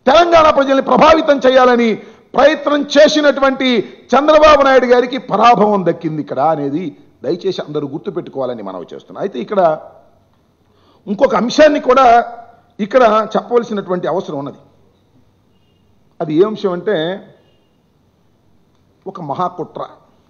తెలంగాణ ప్రజల్ని ప్రభావితం చేయాలని ప్రయత్నం చేసినటువంటి చంద్రబాబు నాయుడు గారికి పరాభవం దక్కింది ఇక్కడ అనేది దయచేసి అందరూ గుర్తుపెట్టుకోవాలని మనం చేస్తున్నాం అయితే ఇక్కడ ఇంకొక అంశాన్ని కూడా ఇక్కడ చెప్పవలసినటువంటి అవసరం ఉన్నది అది ఏ అంశం అంటే ఒక మహాకుట్ర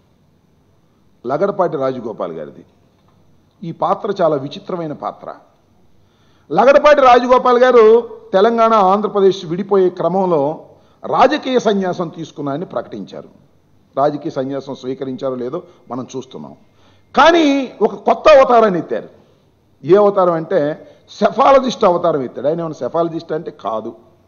లగడపాటి రాజగోపాల్ గారిది ఈ పాత్ర చాలా విచిత్రమైన పాత్ర లగడపాటి రాజగోపాల్ గారు తెలంగాణ ఆంధ్రప్రదేశ్ విడిపోయే క్రమంలో రాజకీయ సన్యాసం తీసుకున్నారని ప్రకటించారు రాజకీయ సన్యాసం స్వీకరించారో లేదో మనం చూస్తున్నాం కానీ ఒక కొత్త అవతారాన్ని ఎత్తారు ఏ అవతారం అంటే సెఫాలజిస్ట్ అవతారం ఎత్తాడు ఆయన ఏమైనా సెఫాలజిస్ట్ అంటే కాదు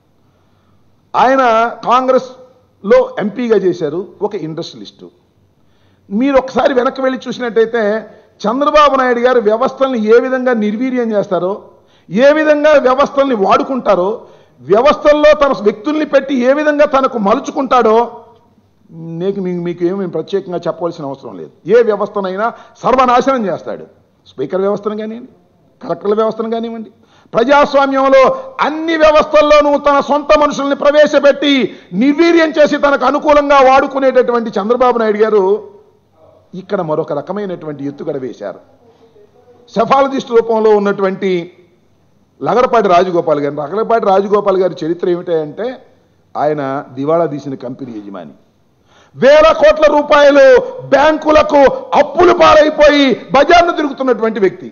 ఆయన కాంగ్రెస్లో ఎంపీగా చేశారు ఒక ఇండస్ట్రియలిస్టు మీరు ఒకసారి వెనక్కి వెళ్ళి చూసినట్టయితే చంద్రబాబు నాయుడు గారు వ్యవస్థల్ని ఏ విధంగా నిర్వీర్యం చేస్తారో ఏ విధంగా వ్యవస్థల్ని వాడుకుంటారో వ్యవస్థల్లో తన వ్యక్తుల్ని పెట్టి ఏ విధంగా తనకు మలుచుకుంటాడో నీకు మీకు మీకు ఏమి ప్రత్యేకంగా చెప్పవలసిన అవసరం లేదు ఏ వ్యవస్థనైనా సర్వనాశనం చేస్తాడు స్పీకర్ వ్యవస్థను కానివ్వండి కలెక్టర్ల వ్యవస్థను కానివ్వండి ప్రజాస్వామ్యంలో అన్ని వ్యవస్థల్లోనూ తన సొంత మనుషుల్ని ప్రవేశపెట్టి నిర్వీర్యం చేసి తనకు అనుకూలంగా వాడుకునేటటువంటి చంద్రబాబు నాయుడు గారు ఇక్కడ మరొక రకమైనటువంటి ఎత్తుగడ వేశారు సెఫాలజిస్ట్ రూపంలో ఉన్నటువంటి లగడపాటి రాజగోపాల్ గారు లగడపాటి రాజగోపాల్ గారి చరిత్ర ఏమిటంటే ఆయన దివాళా తీసిన కంపెనీ యజమాని వేల కోట్ల రూపాయలు బ్యాంకులకు అప్పులు పాలైపోయి బజార్ను తిరుగుతున్నటువంటి వ్యక్తి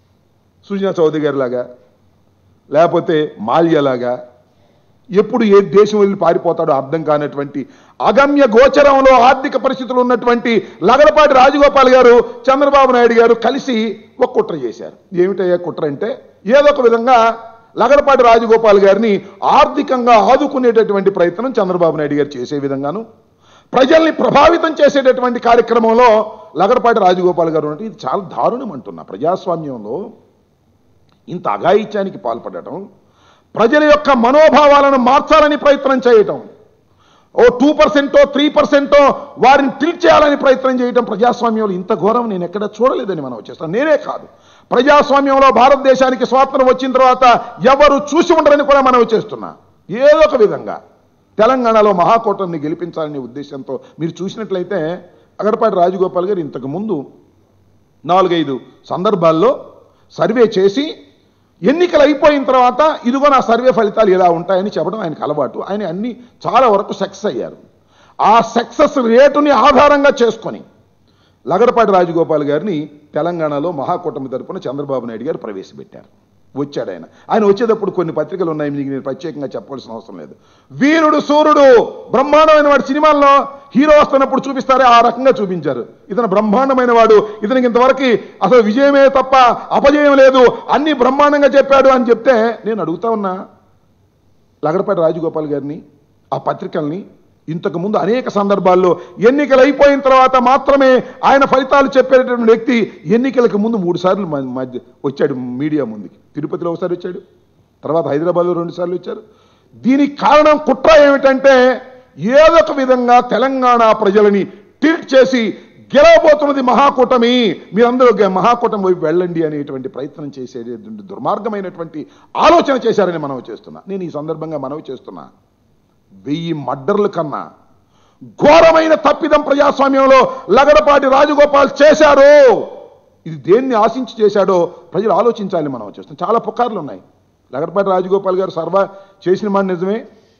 సుజనా చౌదరి గారి లాగా లేకపోతే మాల్యలాగా ఎప్పుడు ఏ దేశం వెళ్ళి పారిపోతాడో అర్థం కానటువంటి అగమ్య గోచరంలో ఆర్థిక పరిస్థితులు ఉన్నటువంటి లగడపాటి రాజగోపాల్ గారు చంద్రబాబు నాయుడు గారు కలిసి ఒక కుట్ర చేశారు ఏమిటయ్యా కుట్ర అంటే ఏదో ఒక విధంగా లగడపాటి రాజగోపాల్ గారిని ఆర్థికంగా ఆదుకునేటటువంటి ప్రయత్నం చంద్రబాబు నాయుడు గారు చేసే విధంగాను ప్రజల్ని ప్రభావితం చేసేటటువంటి కార్యక్రమంలో లగడపాటి రాజగోపాల్ గారు ఉన్నట్టు ఇది చాలా దారుణం అంటున్నా ప్రజాస్వామ్యంలో ఇంత అఘాయిత్యానికి పాల్పడటం ప్రజల యొక్క మనోభావాలను మార్చాలని ప్రయత్నం చేయటం ఓ టూ పర్సెంటో త్రీ పర్సెంటో వారిని టిల్ట్ చేయాలని ప్రయత్నం చేయటం ప్రజాస్వామ్యంలో ఇంత ఘోరం నేను ఎక్కడ చూడలేదని మనం చేస్తాను నేనే కాదు ప్రజాస్వామ్యంలో భారతదేశానికి స్వాతంత్రం వచ్చిన తర్వాత ఎవరు చూసి ఉండరని కూడా మనం చేస్తున్నా ఏదో ఒక విధంగా తెలంగాణలో మహాకూటమిని గెలిపించాలనే ఉద్దేశంతో మీరు చూసినట్లయితే అగడపాటి రాజగోపాల్ గారు ఇంతకు ముందు నాలుగైదు సందర్భాల్లో సర్వే చేసి ఎన్నికలు అయిపోయిన తర్వాత ఇదిగో నా సర్వే ఫలితాలు ఇలా ఉంటాయని చెప్పడం ఆయనకు అలవాటు ఆయన అన్ని చాలా వరకు సక్సెస్ అయ్యారు ఆ సక్సెస్ రేటుని ఆధారంగా చేసుకొని లగడపాటి రాజగోపాల్ గారిని తెలంగాణలో మహాకూటమి తరపున చంద్రబాబు నాయుడు గారు ప్రవేశపెట్టారు వచ్చాడు ఆయన ఆయన వచ్చేటప్పుడు కొన్ని పత్రికలు ఉన్నాయి మీకు నేను ప్రత్యేకంగా చెప్పవలసిన అవసరం లేదు వీరుడు సూర్యుడు బ్రహ్మాండమైన వాడు సినిమాల్లో హీరో వస్తున్నప్పుడు చూపిస్తారే ఆ రకంగా చూపించారు ఇతను బ్రహ్మాండమైన వాడు ఇతనికి ఇంతవరకు అసలు విజయమే తప్ప అపజయం లేదు అన్ని బ్రహ్మాండంగా చెప్పాడు అని చెప్తే నేను అడుగుతా ఉన్నా లగడపాటి రాజగోపాల్ గారిని ఆ పత్రికల్ని ఇంతకు ముందు అనేక సందర్భాల్లో ఎన్నికలు అయిపోయిన తర్వాత మాత్రమే ఆయన ఫలితాలు చెప్పేటటువంటి వ్యక్తి ఎన్నికలకు ముందు మూడు సార్లు మ- మధ్య వచ్చాడు మీడియా ముందుకి తిరుపతిలో ఒకసారి వచ్చాడు తర్వాత హైదరాబాద్లో రెండు సార్లు వచ్చారు దీనికి కారణం కుట్ర ఏమిటంటే ఏదో ఒక విధంగా తెలంగాణ ప్రజలని టిల్ట్ చేసి గెలవబోతున్నది మహాకూటమి మీరందరూ గె- మహాకూటమి వైపు వెళ్ళండి అనేటువంటి ప్రయత్నం చేసేటువంటి దుర్మార్గమైనటువంటి ఆలోచన చేశారని మనవి చేస్తున్నా నేను ఈ సందర్భంగా మనవి చేస్తున్నా వెయ్యి మడ్డర్ల కన్నా ఘోరమైన తప్పిదం ప్రజాస్వామ్యంలో లగడపాటి రాజగోపాల్ చేశారు ఇది దేన్ని ఆశించి చేశాడో ప్రజలు ఆలోచించాలి మనం చేస్తాం చాలా పుకార్లు ఉన్నాయి లగడపాటి రాజగోపాల్ గారు సర్వ చేసిన మాట నిజమే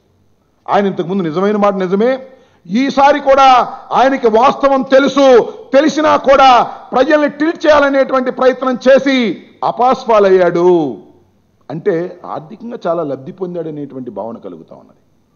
ఆయన ఇంతకుముందు నిజమైన మాట నిజమే ఈసారి కూడా ఆయనకి వాస్తవం తెలుసు తెలిసినా కూడా ప్రజల్ని టిల్ట్ చేయాలనేటువంటి ప్రయత్నం చేసి అపాస్పాలయ్యాడు అంటే ఆర్థికంగా చాలా లబ్ధి పొందాడనేటువంటి భావన కలుగుతా ఉన్నది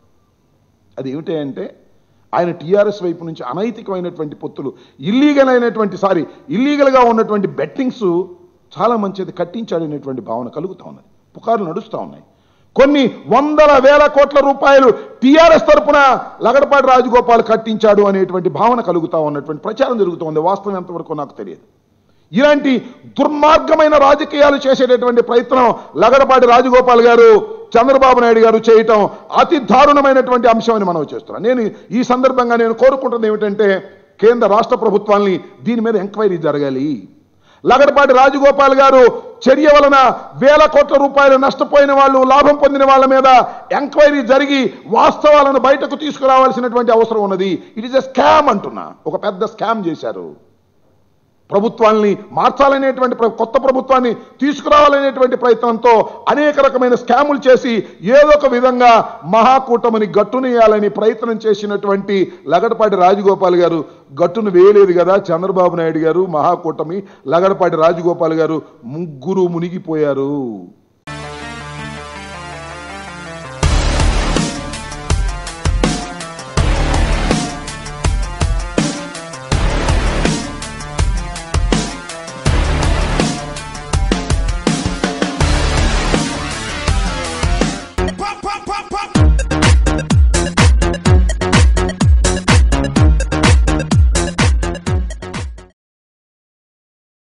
అది ఏమిటి అంటే ఆయన టీఆర్ఎస్ వైపు నుంచి అనైతికమైనటువంటి పొత్తులు ఇల్లీగల్ అయినటువంటి సారీ ఇల్లీగల్గా ఉన్నటువంటి బెట్టింగ్స్ చాలా మంచిది కట్టించాడనేటువంటి భావన కలుగుతా ఉన్నది పుకార్లు నడుస్తూ ఉన్నాయి కొన్ని వందల వేల కోట్ల రూపాయలు టీఆర్ఎస్ తరపున లగడపాటి రాజగోపాల్ కట్టించాడు అనేటువంటి భావన కలుగుతా ఉన్నటువంటి ప్రచారం జరుగుతూ ఉంది వాస్తవం ఎంతవరకు నాకు తెలియదు ఇలాంటి దుర్మార్గమైన రాజకీయాలు చేసేటటువంటి ప్రయత్నం లగడపాటి రాజగోపాల్ గారు చంద్రబాబు నాయుడు గారు చేయటం అతి దారుణమైనటువంటి అంశం అని మనం చేస్తున్నాం నేను ఈ సందర్భంగా నేను కోరుకుంటున్నది ఏమిటంటే కేంద్ర రాష్ట్ర ప్రభుత్వాల్ని దీని మీద ఎంక్వైరీ జరగాలి లగడపాటి రాజగోపాల్ గారు చర్య వలన వేల కోట్ల రూపాయలు నష్టపోయిన వాళ్ళు లాభం పొందిన వాళ్ళ మీద ఎంక్వైరీ జరిగి వాస్తవాలను బయటకు తీసుకురావాల్సినటువంటి అవసరం ఉన్నది ఇట్ ఈస్ ఎ స్కామ్ అంటున్నా ఒక పెద్ద స్కామ్ చేశారు ప్రభుత్వాన్ని మార్చాలనేటువంటి ప్ర- కొత్త ప్రభుత్వాన్ని తీసుకురావాలనేటువంటి ప్రయత్నంతో అనేక రకమైన స్కాములు చేసి ఏదో ఒక విధంగా మహాకూటమిని గట్టునేయాలని ప్రయత్నం చేసినటువంటి లగడపాటి రాజగోపాల్ గారు గట్టును వేయలేదు కదా చంద్రబాబు నాయుడు గారు మహాకూటమి లగడపాటి రాజగోపాల్ గారు ముగ్గురు మునిగిపోయారు